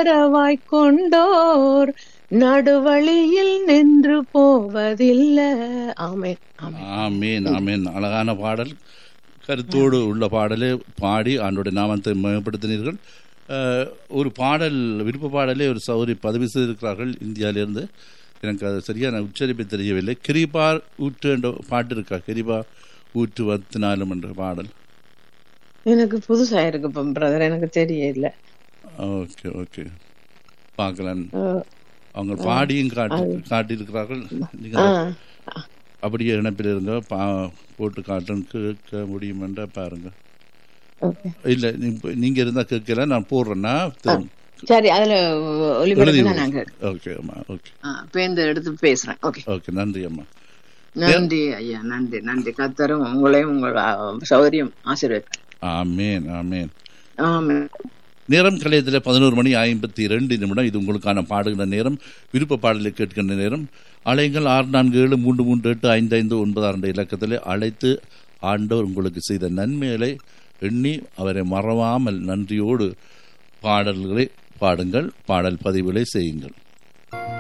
ஆதரவாய் கொண்டோர் நடுவழியில் நின்று போவதில்லை ஆமென் ஆமென் ஆமீன் ஆமீன் அழகான பாடல் கருத்தோடு உள்ள பாடலை பாடி ஆண்டோட நாமத்தை மேம்படுத்தினீர்கள் அஹ், ஒரு பாடல் விருப்ப பாடலே ஒரு சௌரி பதவி செய்திருக்கிறார்கள் இந்தியாவிலிருந்து எனக்கு அது சரியான உச்சரிப்பு தெரியவில்லை கிரிபா ஊற்று என்ற பாட்டு இருக்கா கிரிபா ஊற்று வத்தினாலும் என்ற பாடல் எனக்கு புதுசா இருக்கு பிரதர் எனக்கு தெரியல ஓகே ஓகே பார்க்கலாம் அஹ், அவங்க பாடியும் காட்டி காட்டியிருக்கிறார்கள் ஆ, நீங்கள் அப்படியே இணைப்பில் இருங்க பா போட்டு காட்டும் கேட்க முடியும் என்ற பாருங்க okay. இல்ல நீ- நீங்க இருந்தா கேட்கல நான் போடுறேன்னா சரி அதுல ஒளிபரப்புனா நாங்க ஓகே அம்மா ஓகே ஆ, பேருந்து எடுத்து பேசுறேன் ஓகே ஓகே நன்றி அம்மா நன்றி ஐயா நன்றி நன்றி கத்தரும் உங்களையும் உங்கள் ஆ, சௌகரியம் ஆசீர்வதிப்பார் ஆமேன் ஆமேன் ஆமென் நேரம் கலையத்தில் பதினோரு மணி ஐம்பத்தி ரெண்டு நிமிடம் இது உங்களுக்கான பாடுகிற நேரம் விருப்ப பாடலை கேட்கின்ற நேரம் அலைகள் ஆறு நான்கு ஏழு மூன்று மூன்று எட்டு ஐந்து ஐந்து ஒன்பது ஆறு இலக்கத்தில் அழைத்து ஆண்டவர் உங்களுக்கு செய்த நன்மைகளை எண்ணி அவரை மறவாமல் நன்றியோடு பாடல்களை பாடுங்கள் பாடல் பதிவுகளை செய்யுங்கள்